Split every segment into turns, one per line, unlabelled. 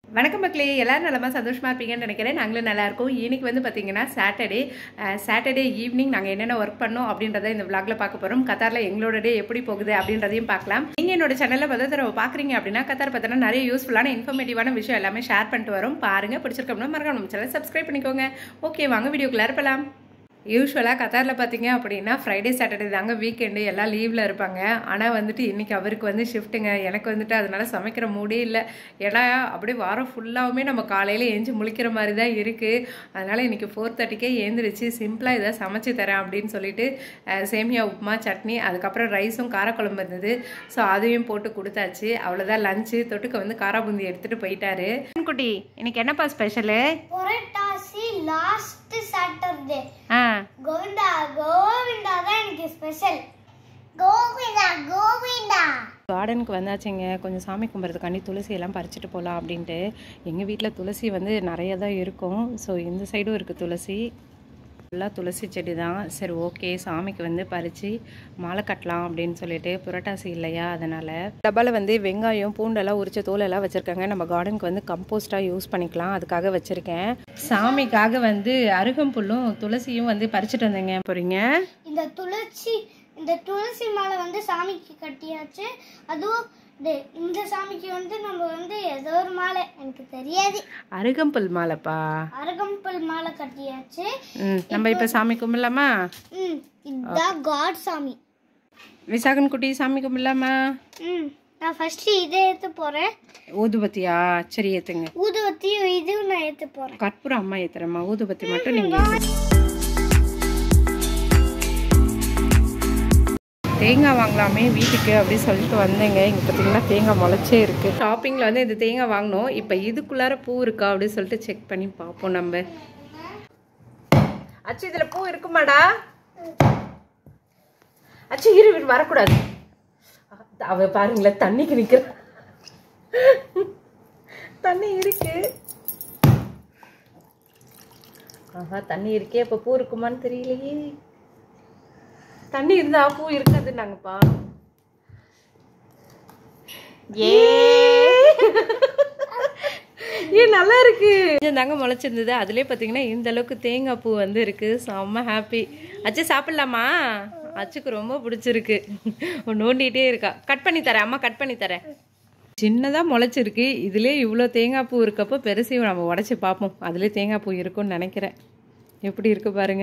வணக்கம் மக்களே எல்லாரும் நலமா சந்தோஷமா இருப்பீங்கன்னு நினைக்கிறேன் நாங்களும் நல்லா இருக்கோம் இன்னைக்கு வந்து பார்த்தீங்கன்னா சாட்டர்டே சாட்டர்டே ஈவினிங் நாங்கள் என்னென்ன ஒர்க் பண்ணோம் அப்படின்றத இந்த vlogல பார்க்க போகிறோம் கத்தாரில் எங்களோட டே எப்படி போகுது அப்படின்றதையும் பார்க்கலாம் நீங்கள் என்னோட சேனலில் முதல் தடவை பார்க்குறீங்க அப்படின்னா கத்தார் பார்த்தோன்னா நிறைய யூஸ்ஃபுல்லான இன்ஃபர்மேட்டிவான விஷயம் எல்லாமே ஷேர் பண்ணிட்டு வரோம் பாருங்க பிடிச்சிருக்கோம்னா மறக்காம நம்ம சேனல் சப்ஸ்கிரைப் பண்ணிக்கோங்க ஓகே வாங்க வீடியோக்குள்ள இருப்பலாம் யூஸ்வலாக கத்தாரில் பார்த்தீங்க அப்படின்னா ஃப்ரைடே சாட்டர்டே தாங்க வீக்கெண்டு எல்லாம் லீவில் இருப்பாங்க ஆனால் வந்துட்டு இன்றைக்கி அவருக்கு வந்து ஷிஃப்ட்டுங்க எனக்கு வந்துட்டு அதனால சமைக்கிற மூடே இல்லை ஏன்னா அப்படியே வாரம் ஃபுல்லாகவுமே நம்ம காலையில் ஏஞ்சி முழிக்கிற மாதிரி தான் இருக்குது அதனால் இன்றைக்கி ஃபோர் தேர்ட்டிக்கே ஏந்திரிச்சு சிம்பிளாக இதை சமைச்சு தரேன் அப்படின்னு சொல்லிட்டு அஹ், சேமியா உப்புமா சட்னி அதுக்கப்புறம் ரைஸும் காரக்குழம்பு இருந்தது ஸோ அதையும் போட்டு கொடுத்தாச்சு அவ்வளோதான் லஞ்சு தொட்டுக்க வந்து காரா பூந்தி எடுத்துகிட்டு போயிட்டாரு குட்டி இன்னைக்கு என்னப்பா ஸ்பெஷலு
புரட்டாசி லாஸ்ட் சாட்டர்டே
ஆ
கோவிந்தா கோவிந்தா தான் எனக்கு ஸ்பெஷல் கோவிந்தா கோவிந்தா
கார்டனுக்கு வந்தாச்சுங்க கொஞ்சம் சாமி கும்பிட்றதுக்காண்டி துளசி எல்லாம் பறிச்சுட்டு போகலாம் அப்படின்ட்டு எங்கள் வீட்டில் துளசி வந்து நிறைய தான் இருக்கும் ஸோ இந்த சைடும் இருக்குது துளசி ஃபுல்லாக துளசி செடி தான் சரி ஓகே சாமிக்கு வந்து பறித்து மாலை கட்டலாம் அப்படின்னு சொல்லிட்டு புரட்டாசி இல்லையா அதனால் டப்பாவில் வந்து வெங்காயம் பூண்டெல்லாம் உரிச்ச தோலெல்லாம் வச்சுருக்காங்க நம்ம கார்டனுக்கு வந்து கம்போஸ்ட்டாக யூஸ் பண்ணிக்கலாம் அதுக்காக வச்சுருக்கேன் சாமிக்காக வந்து அருகம்புல்லும் துளசியும் வந்து பறிச்சுட்டு வந்தேங்க போகிறீங்க
இந்த துளசி இந்த துளசி மாலை வந்து சாமிக்கு கட்டியாச்சு அதுவும் இது- இந்த சாமிக்கு வந்து நம்ம வந்து ஏதோ ஒரு மாலை எனக்கு தெரியாது
அருகம்புல் மாலைப்பா
அருகம்புல் மாலை கட்டியாச்சு
ம் நம்ம இப்போ சாமி கும்பிடலாமா
ம் இதுதான் காட் சாமி
விசாகன் குட்டி சாமி கும்பிடலாமா
ம் நான் ஃபர்ஸ்ட் இதை ஏற்ற போறேன்
ஊதுபத்தியா சரி ஏத்துங்க
ஊதுவத்தியும் இதுவும் நான் ஏற்ற போறேன்
கற்பூரம் அம்மா ஏத்துறம்மா ஊதுபத்தி மட்டும் நீங்க ஏத்துங்க. தேங்காய் வாங்கலாமே வீட்டுக்கு அப்படின்னு சொல்லிட்டு வந்தேங்க இங்கே பார்த்தீங்கன்னா தேங்காய் முளைச்சே இருக்கு ஷாப்பிங்கில் வந்து இந்த தேங்காய் வாங்கினோம் இப்போ இதுக்குள்ளார பூ இருக்கா அப்படின்னு சொல்லிட்டு செக் பண்ணி பார்ப்போம் நம்ம அச்சு இதில் பூ இருக்குமாடா அச்சு இரு இரு, வரக்கூடாது அவ பாருங்களேன் தண்ணிக்கு நிக்கிற தண்ணி இருக்கு ஆஹா தண்ணி இருக்கே அப்ப பூ இருக்குமான்னு தெரியலையே தண்ணி இருந்தா பூ இருக்காது நாங்கப்பா ஏ ஏ நல்லா இருக்கு கொஞ்சம் தாங்க முளைச்சிருந்தது அதுலயே பாத்தீங்கன்னா இந்த அளவுக்கு தேங்காய் பூ வந்து இருக்கு செம்ம ஹாப்பி அச்சு சாப்பிடலாமா அச்சுக்கு ரொம்ப பிடிச்சிருக்கு நோண்டிகிட்டே இருக்கா கட் பண்ணி தரேன் அம்மா கட் பண்ணி தரேன் சின்னதாக முளைச்சிருக்கு இதுலேயே இவ்வளோ தேங்காய் பூ இருக்கப்போ பெருசையும் நம்ம உடச்சி பார்ப்போம் அதுலேயே தேங்காய் பூ இருக்கும்னு நினைக்கிறேன் எப்படி இருக்கு பாருங்க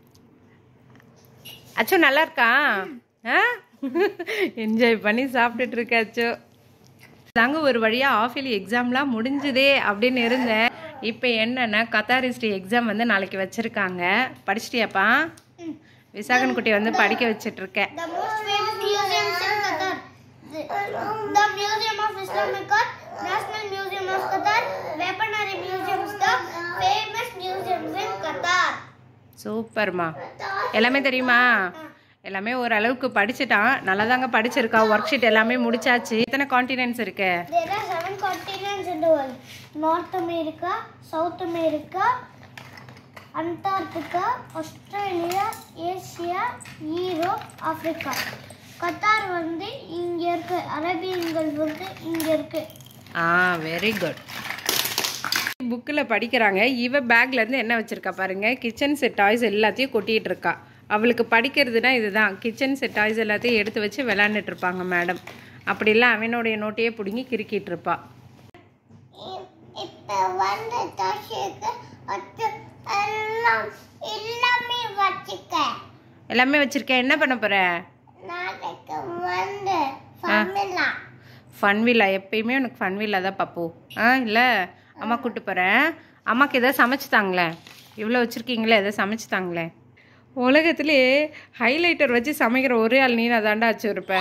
அச்சோ நல்லா இருக்கா ஆ என்ஜாய் பண்ணி சாப்பிட்டுட்டு இருக்க அச்சோ தாங்க ஒரு வழியாக ஆஃபிலி எக்ஸாம்லாம் முடிஞ்சுதே அப்படின்னு இருந்தேன் இப்போ என்னன்னா கத்தார் ஹிஸ்ட்ரி எக்ஸாம் வந்து நாளைக்கு வச்சுருக்காங்க படிச்சிட்டியாப்பா விசாகன் குட்டியை வந்து படிக்க வச்சிட்டு இருக்கேன்
The most famous museums in Qatar. The, the Museum of Islamic Art, National Museum of Qatar, Weaponry Museums, the famous museums in Qatar.
சூப்பர்மா எல்லாமே தெரியுமா எல்லாமே ஓரளவுக்கு படிச்சுட்டான் நல்லா தாங்க படிச்சிருக்கா ஒர்க் ஷீட் எல்லாமே முடிச்சாச்சு எத்தனை கான்டினென்ட்ஸ் இருக்கு
There are seven continents in the world. North America, South America, Antarctica, Australia, Asia, Europe, Africa. Qatar வந்து இங்க இருக்கு அரேபியன்கள் வந்து இங்க இருக்கு
ஆ வெரி குட் புக்கில் படிக்கிறாங்க இவ பேக்ல இருந்து என்ன வச்சிருக்கா பாருங்க கிச்சன் செட் டாய்ஸ் எல்லாத்தையும் கொட்டிட்டு இருக்கா அவளுக்கு படிக்கிறதுனா இதுதான் கிச்சன் செட் டாய்ஸ் எல்லாத்தையும் எடுத்து வச்சு விளையாண்டுட்டு இருப்பாங்க மேடம் அப்படிலாம் அவனுடைய நோட்டையே பிடுங்கி கிறுக்கிட்டு இருப்பா
இப்ப வந்து தோஷுக்கு எல்லாம் எல்லாமே வச்சுக்க
எல்லாமே வச்சிருக்கேன் என்ன பண்ண போற
நாளைக்கு வந்து ஃபமிலா
ஃபன்வில்லா எப்பயுமே உனக்கு ஃபன்வில்லா தான் பப்பு ஆ இல்லை அம்மா கூட்டு போகிறேன் அம்மாக்கு எதாவது சமைச்சு தாங்களே இவ்வளோ வச்சுருக்கீங்களே எதாவது சமைச்சு தாங்களே உலகத்திலே ஹைலைட்டர் வச்சு சமைக்கிற ஒரே ஆள் நீ நான் தாண்டா வச்சுருப்ப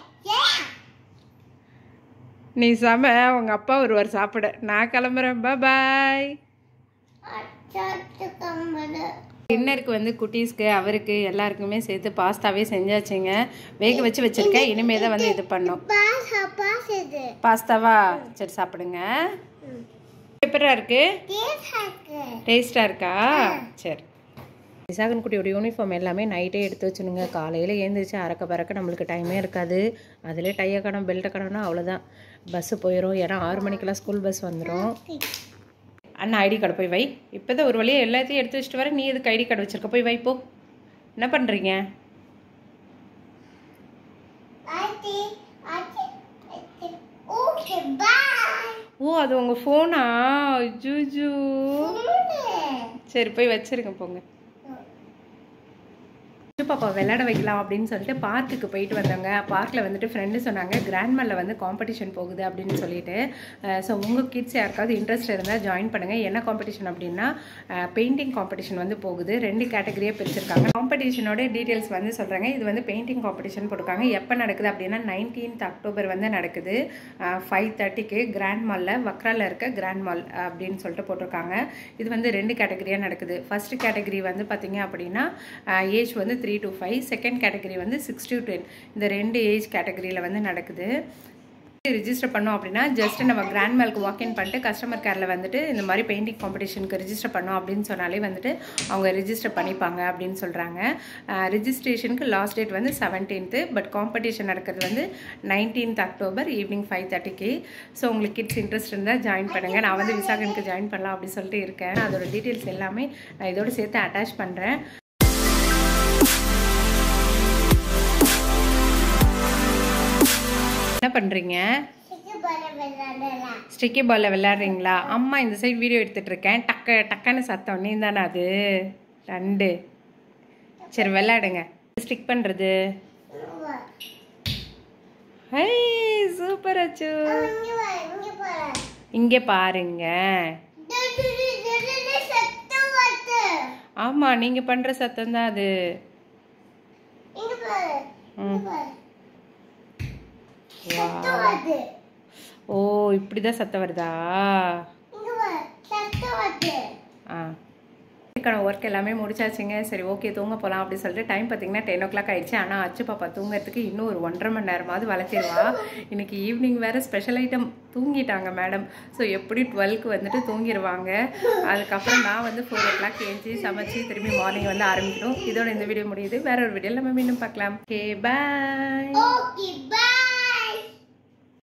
நீ சம உங்கள் அப்பா ஒருவர் சாப்பிட நான் கிளம்புறேன் பாய் டின்னருக்கு வந்து குட்டீஸ்க்கு அவருக்கு எல்லாருக்குமே சேர்த்து பாஸ்தாவே செஞ்சாச்சுங்க வேக வச்சு வச்சுருக்கேன் இனிமே தான் வந்து இது பண்ணோம்
பாசா பாசது
பாஸ்தாவா சரி சாப்பிடுங்க எப்படா இருக்கு
கேசாக்கு
டேஸ்டா இருக்கா சரி விசாகன் குட்டியோட யூனிஃபார்ம் எல்லாமே நைட்டே எடுத்து வச்சுனுங்க காலையில் ஏந்திரிச்சு அறக்க பறக்க நம்மளுக்கு டைமே இருக்காது அதிலே டைய கடம் பெல்ட்டை கடம்னா அவ்வளோதான் பஸ்ஸு போயிடும் ஏன்னா ஆறு மணிக்கெல்லாம் ஸ்கூல் பஸ் வந்துடும் அண்ணா ஐடி கார்டு போய் வை இப்போ தான் ஒரு வழியாக எல்லாத்தையும் எடுத்து வச்சுட்டு வரேன் நீ எதுக்கு ஐடி கார்டு வச்சிருக்க போய் வை போ என்ன பண்ணுறீங்க
Okay, bye.
ஓ அது உங்கள் ஃபோனா ஜூஜூ சரி போய் வச்சிருங்க போங்க பாப்பா விளையாட வைக்கலாம் அப்படின்னு சொல்லிட்டு பார்க்குக்கு போயிட்டு வந்தாங்க பார்க்கில் வந்துட்டு ஃப்ரெண்டு சொன்னாங்க கிராண்ட்மல்ல வந்து காம்படிஷன் போகுது அப்படின்னு சொல்லிட்டு ஸோ உங்கள் கிட்ஸ் யாருக்காவது இன்ட்ரெஸ்ட் இருந்தால் ஜாயின் பண்ணுங்கள் என்ன காம்படிஷன் அப்படின்னா பெயிண்டிங் காம்படிஷன் வந்து போகுது ரெண்டு கேட்டகரியாக பிரிச்சிருக்காங்க காம்படிஷனோட டீட்டெயில்ஸ் வந்து சொல்கிறாங்க இது வந்து பெயிண்டிங் காம்படிஷன் போட்டிருக்காங்க எப்போ நடக்குது அப்படின்னா நைன்டீன்த் அக்டோபர் வந்து நடக்குது ஃபைவ் தேர்ட்டிக்கு கிராண்ட் மாலில் வக்ராவில் இருக்க கிராண்ட் மால் அப்படின்னு சொல்லிட்டு போட்டிருக்காங்க இது வந்து ரெண்டு கேட்டகரியாக நடக்குது ஃபர்ஸ்ட் கேட்டகரி வந்து பார்த்தீங்க அப்படின்னா ஏஜ் வந்து three to five second category வந்து சிக்ஸ் டு டென் இந்த ரெண்டு ஏஜ் கேட்டகரியில் வந்து நடக்குது ரிஜிஸ்டர் பண்ணோம் அப்படின்னா ஜஸ்ட் நம்ம கிராண்ட் மேல்க்கு வாக்இன் பண்ணிட்டு கஸ்டமர் கேரில் வந்துட்டு இந்த மாதிரி பெயிண்டிங் காம்படிஷனுக்கு ரிஜிஸ்டர் பண்ணோம் அப்படின்னு சொன்னாலே வந்துட்டு அவங்க ரிஜிஸ்டர் பண்ணிப்பாங்க அப்படின்னு சொல்கிறாங்க ரிஜிஸ்ட்ரேஷனுக்கு லாஸ்ட் டேட் வந்து செவன்டீன்த்து பட் காம்படிஷன் நடக்கிறது வந்து நைன்டீன்த் அக்டோபர் ஈவினிங் ஃபைவ் தேர்ட்டிக்கு ஸோ உங்களுக்கு கிட்ஸ் இன்ட்ரெஸ்ட் இருந்தால் ஜாயின் பண்ணுங்கள் நான் வந்து விசாகனுக்கு ஜாயின் பண்ணலாம் அப்படின்னு சொல்லிட்டு இருக்கேன் அதோட டீட்டெயில்ஸ் எல்லாமே நான் இதோட சேர்த்து அட்டாச் பண்ணுறேன் என்ன பண்ணுறீங்க ஸ்டிக்கி பாலில் விளையாடுறீங்களா அம்மா இந்த சைடு வீடியோ எடுத்துட்டு இருக்கேன் டக்க டக்குன்னு சத்தம் நீ தானே அது ரெண்டு சரி விளையாடுங்க ஸ்டிக் பண்ணுறது ஹை சூப்பர் அச்சு இங்கே பாருங்க ஆமாம் நீங்கள் பண்ணுற சத்தம் தான் அது ம் ஓ இப்படி தான் சத்தம் வருதா ஆ இதுக்கான ஒர்க் எல்லாமே முடிச்சாச்சுங்க சரி ஓகே தூங்க போகலாம் அப்படின்னு சொல்லிட்டு டைம் பார்த்தீங்கன்னா டென் ஓ கிளாக் ஆயிடுச்சு ஆனால் அச்சு பாப்பா தூங்குறதுக்கு இன்னும் ஒரு ஒன்றரை மணி நேரமாவது வளர்த்திடுவா இன்னைக்கு ஈவினிங் வேறு ஸ்பெஷல் ஐட்டம் தூங்கிட்டாங்க மேடம் ஸோ எப்படி டுவெல்க்கு வந்துட்டு தூங்கிடுவாங்க அதுக்கப்புறம் நான் வந்து ஃபோர் ஓ கிளாக் ஏஞ்சி சமைச்சு திரும்பி மார்னிங் வந்து ஆரம்பிக்கணும் இதோட இந்த வீடியோ முடியுது வேற ஒரு வீடியோவில் நம்ம மீண்டும் பார்க்கலாம் ஓகே பாய்
Okay,